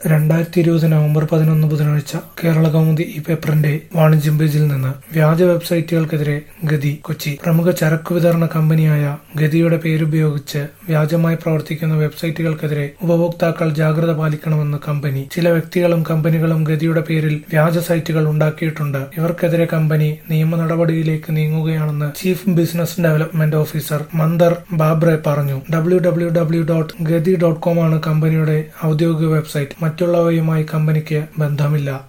രണ്ടായിരത്തി ഇരുപത് നവംബർ പതിനൊന്ന് ബുധനാഴ്ച കേരള കൗമുദി ഈ പേപ്പറിന്റെ വാണിജ്യം പേജിൽ നിന്ന് വ്യാജ വെബ്സൈറ്റുകൾക്കെതിരെ ഗതി കൊച്ചി പ്രമുഖ ചരക്കു വിതരണ കമ്പനിയായ ഗതിയുടെ പേരുപയോഗിച്ച് വ്യാജമായി പ്രവർത്തിക്കുന്ന വെബ്സൈറ്റുകൾക്കെതിരെ ഉപഭോക്താക്കൾ ജാഗ്രത പാലിക്കണമെന്ന് കമ്പനി ചില വ്യക്തികളും കമ്പനികളും ഗതിയുടെ പേരിൽ വ്യാജ സൈറ്റുകൾ ഉണ്ടാക്കിയിട്ടുണ്ട് ഇവർക്കെതിരെ കമ്പനി നിയമ നടപടിയിലേക്ക് നീങ്ങുകയാണെന്ന് chief business development officer Mandar Babre പറഞ്ഞു W W W dot Gati dot com ആണ് കമ്പനിയുടെ ഔദ്യോഗിക വെബ്സൈറ്റ് മറ്റുള്ളവയുമായി കമ്പനിക്ക് ബന്ധമില്ല